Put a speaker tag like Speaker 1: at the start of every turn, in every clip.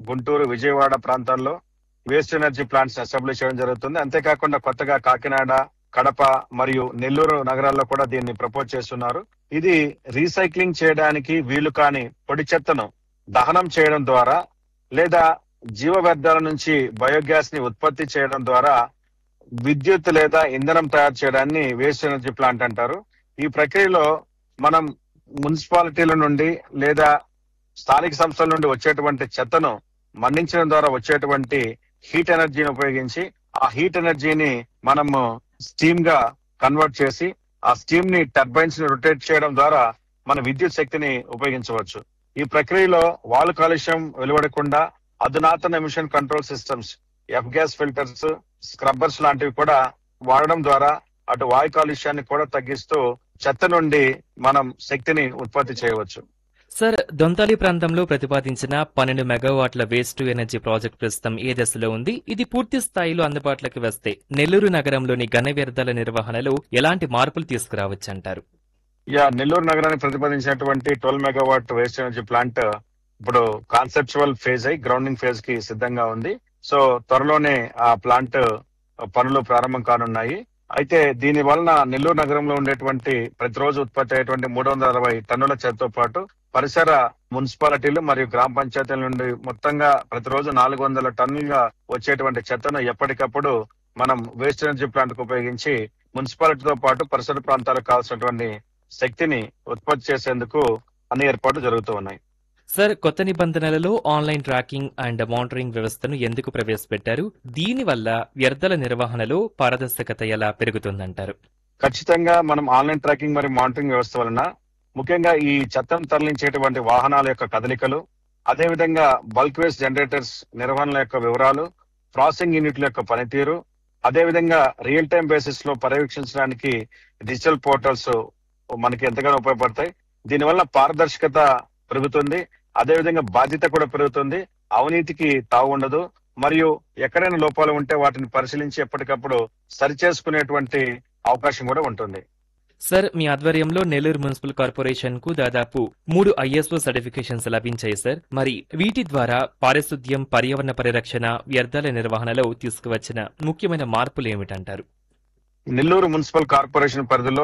Speaker 1: గుంటూరు విజయవాడ ప్రాంతాల్లో waste energy plants establish చేయడం జరుగుతుంది అంతేకాకుండా కొత్తగా కాకినాడ కడప మరియు నెల్లూరు నగరాల్లో కూడా దీన్ని ప్రపోజ్ చేస్తున్నారు ఇది రీసైక్లింగ్ చేయడానికి వీలు కాని పొడి చెత్తను దహనం చేయడం ద్వారా లేదా జీవ వ్యర్థాల నుంచి బయోగ్యాస్ ని ఉత్పత్తి చేయడం ద్వారా విద్యుత్ లేదా ఇంధనం తయారు చేయడాన్ని వేస్ట్ ఎనర్జీ ప్లాంట్ అంటారు ఈ ప్రక్రియలో మనం మున్సిపాలిటీల నుండి లేదా స్థానిక సంస్థల నుండి వచ్చేటువంటి చెత్తను మండించడం ద్వారా వచ్చేటువంటి హీట్ ఎనర్జీని ఉపయోగించి ఆ హీట్ ఎనర్జీని మనము స్టీమ్ గా కన్వర్ట్ చేసి ఆ స్టీమ్ ని టర్బైన్స్ ని రొటేట్ చేయడం ద్వారా మన విద్యుత్ శక్తిని ఉపయోగించవచ్చు ఈ ప్రక్రియలో వాయు కాలుష్యం వెలువడకుండా అధునాతన emission control systems F gas filters scrubbers లాంటివి కూడా వాడడం ద్వారా అటు వాయు కాలుష్యాన్ని కూడా తగ్గిస్తూ చెత్త నుండి మనం శక్తిని ఉత్పత్తి చేయవచ్చు
Speaker 2: సార్ దొంతాలి ప్రాంతంలో ప్రతిపాదించిన పన్నెండు మెగావాట్ల వేస్ట్ టు ఎనర్జీ ప్రాజెక్ట్ ప్రస్తుతం ఏ దశలో ఉంది ఇది పూర్తి స్థాయిలో అందుబాటులోకి వస్తే నెల్లూరు నగరంలోని ఘన వ్యర్థాల నిర్వహణలో ఎలాంటి మార్పులు తీసుకురావచ్చంటారు
Speaker 1: యా నెల్లూరు నగరానికి ప్రతిపాదించినటువంటి twelve megawatt waste energy plant ఇప్పుడు కాన్సెప్చువల్ ఫేజ్ అయి గ్రౌండింగ్ ఫేజ్ కి సిద్ధంగా ఉంది సో త్వరలోనే ఆ ప్లాంట్ పనులు ప్రారంభం కానున్నాయి అయితే దీని వలన నెల్లూరు నగరంలో ఉండేటువంటి ప్రతిరోజు ఉత్పత్తి అయ్యేటువంటి మూడు వందల అరవై టన్నుల చెత్తతో పాటు పరిసర మున్సిపాలిటీలు మరియు గ్రామ పంచాయతీల నుండి మొత్తంగా ప్రతిరోజు నాలుగు వందల టన్నులుగా వచ్చేటువంటి చెత్తను ఎప్పటికప్పుడు మనం వేస్ట్ ఎనర్జీ ప్లాంట్ కు ఉపయోగించి మున్సిపాలిటీతో పాటు పరిసర ప్రాంతాలకు కావాల్సినటువంటి శక్తిని ఉత్పత్తి చేసేందుకు అన్ని ఏర్పాట్లు జరుగుతూ ఉన్నాయి
Speaker 2: సార్ కొత్త నిబంధనలలో ఆన్లైన్ ట్రాకింగ్ అండ్ మానిటరింగ్ వ్యవస్థను ఎందుకు ప్రవేశపెట్టారు దీనివల్ల వ్యర్థాల నిర్వహణలో పారదర్శకత ఎలా పెరుగుతుందంటారు
Speaker 1: ఖచ్చితంగా మనం ఆన్లైన్ ట్రాకింగ్ మరియు మానిటరింగ్ వ్యవస్థ వలన ముఖ్యంగా ఈ చెత్తను తరలించేటువంటి వాహనాల యొక్క కదలికలు అదేవిధంగా బల్క్ వేస్ట్ జనరేటర్స్ నిర్వహణల యొక్క వివరాలు ప్రాసెసింగ్ యూనిట్ల యొక్క పనితీరు అదేవిధంగా రియల్ టైం బేసిస్ లో పర్యవేక్షించడానికి డిజిటల్ పోర్టల్స్ మనకి ఎంతగానో ఉపయోగపడతాయి దీనివల్ల పారదర్శకత పెరుగుతుంది అదేవిధంగా బాధ్యత కూడా పెరుగుతుంది అవినీతికి తావు ఉండదు మరియు ఎక్కడైనా లోపాలు ఉంటే వాటిని పరిశీలించి ఎప్పటికప్పుడు సరిచేసుకునేటువంటి అవకాశం కూడా ఉంటుంది
Speaker 2: సార్ మీ ఆధ్వర్యంలో నెల్లూరు మున్సిపల్ కార్పొరేషన్ కు దాదాపు మూడు ఐఎస్ఓ సర్టిఫికేషన్స్ లభించాయి సార్ మరి వీటి ద్వారా పారిశుద్ధ్యం పర్యావరణ పరిరక్షణ వ్యర్థాల నిర్వహణలో తీసుకువచ్చిన ముఖ్యమైన మార్పులు ఏమిటంటారు
Speaker 1: నెల్లూరు మున్సిపల్ కార్పొరేషన్ పరిధిలో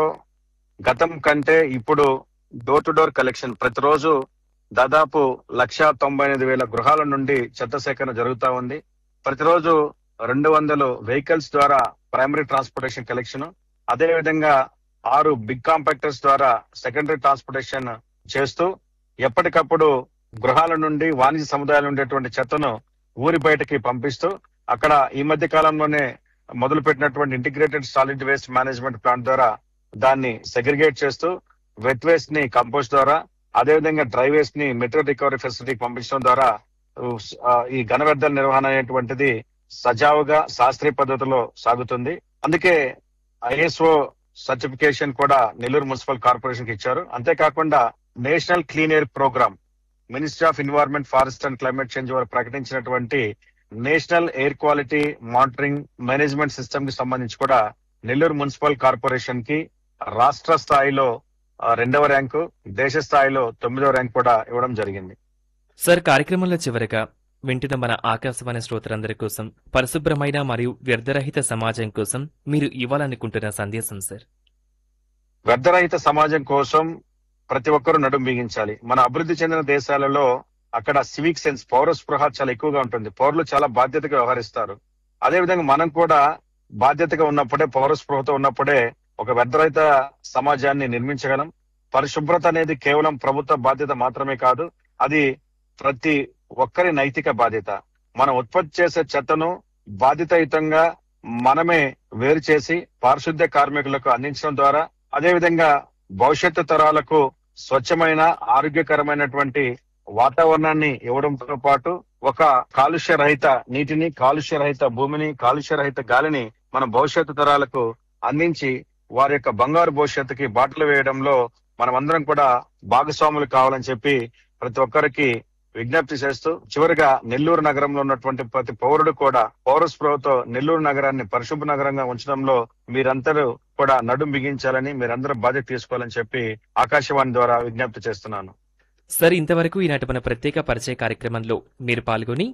Speaker 1: గతం కంటే ఇప్పుడు డోర్ టు డోర్ కలెక్షన్ ప్రతిరోజు దాదాపు లక్ష తొంభై ఎనిమిది వేల గృహాల నుండి చెత్త సేకరణ జరుగుతా ఉంది ప్రతిరోజు రెండు వందలు వెహికల్స్ ద్వారా ప్రైమరీ ట్రాన్స్పోర్టేషన్ కలెక్షన్ అదే విధంగా ఆరు బిగ్ కాంపాక్టర్స్ ద్వారా సెకండరీ ట్రాన్స్పోర్టేషన్ చేస్తూ ఎప్పటికప్పుడు గృహాల నుండి వాణిజ్య సముదాయాలు ఉండేటువంటి చెత్తను ఊరి బయటకి పంపిస్తూ అక్కడ ఈ మధ్య కాలంలోనే మొదలు పెట్టినటువంటి integrated solid waste management plant ద్వారా దాన్ని సెగ్రిగేట్ చేస్తూ వెట్ వేస్ట్ ని కంపోస్ట్ ద్వారా అదేవిధంగా డ్రై వేస్ట్ ని మెట్రో రికవరీ ఫెసిలిటీకి పంపించడం ద్వారా ఆ, ఈ ఘన వ్యర్థాల నిర్వహణ అనేటువంటిది సజావుగా శాస్త్రీయ పద్ధతిలో సాగుతుంది అందుకే ఐఎస్ఓ సర్టిఫికేషన్ కూడా నెల్లూరు మున్సిపల్ కార్పొరేషన్ కి ఇచ్చారు అంతేకాకుండా national clean air programme ministry of environment forest and climate change వారు ప్రకటించినటువంటి national air quality monitoring management system కి సంబంధించి కూడా నెల్లూరు మున్సిపల్ కార్పొరేషన్ కి రాష్ట్ర స్థాయిలో ఆ, రెండవ ర్యాంకు దేశ స్థాయిలో తొమ్మిదవ ర్యాంక్ కూడా ఇవ్వడం జరిగింది
Speaker 2: సార్ కార్యక్రమంలో చివరగా వింటున్న మన ఆకాశవాణి శ్రోతలందరి కోసం పరిశుభ్రమైన మరియు వ్యర్థరహిత సమాజం కోసం మీరు ఇవ్వాలనుకుంటున్న సందేశం సార్
Speaker 1: వ్యర్థరహిత సమాజం కోసం ప్రతి ఒక్కరూ నడుం బిగించాలి మన అభివృద్ధి చెందిన దేశాలలో అక్కడ సివిక్ సెన్స్ పౌర స్పృహ చాలా ఎక్కువగా ఉంటుంది పౌరులు చాలా బాధ్యతగా వ్యవహరిస్తారు అదే విధంగా మనం కూడా బాధ్యతగా ఉన్నప్పుడే పౌర స్పృహతో ఉన్నప్పుడే ఒక వ్యర్థరహిత సమాజాన్ని నిర్మించగలం పరిశుభ్రత అనేది కేవలం ప్రభుత్వ బాధ్యత మాత్రమే కాదు అది ప్రతి ఒక్కరి నైతిక బాధ్యత మనం ఉత్పత్తి చేసే చెత్తను బాధ్యతాయుతంగా మనమే వేరు చేసి పారిశుద్ధ్య కార్మికులకు అందించడం ద్వారా అదేవిధంగా భవిష్యత్తు తరాలకు స్వచ్ఛమైన ఆరోగ్యకరమైనటువంటి వాతావరణాన్ని ఇవ్వడంతో పాటు ఒక కాలుష్య రహిత నీటిని కాలుష్య రహిత భూమిని కాలుష్య రహిత గాలిని మన భవిష్యత్తు తరాలకు అందించి వారి యొక్క బంగారు భవిష్యత్తుకి బాటలు వేయడంలో మనమందరం కూడా భాగస్వాములు కావాలని చెప్పి ప్రతి ఒక్కరికి విజ్ఞప్తి చేస్తూ చివరిగా నెల్లూరు నగరంలో ఉన్నటువంటి ప్రతి పౌరుడు కూడా పౌర స్పృహతో నెల్లూరు నగరాన్ని పరిశుభ్ర నగరంగా ఉంచడంలో మీరందరూ కూడా నడుం బిగించాలని మీరందరూ బాధ్యత తీసుకోవాలని చెప్పి ఆకాశవాణి ద్వారా విజ్ఞప్తి చేస్తున్నాను
Speaker 2: సార్ ఇంతవరకు ఈనాటి మన ప్రత్యేక పరిచయ కార్యక్రమంలో మీరు పాల్గొని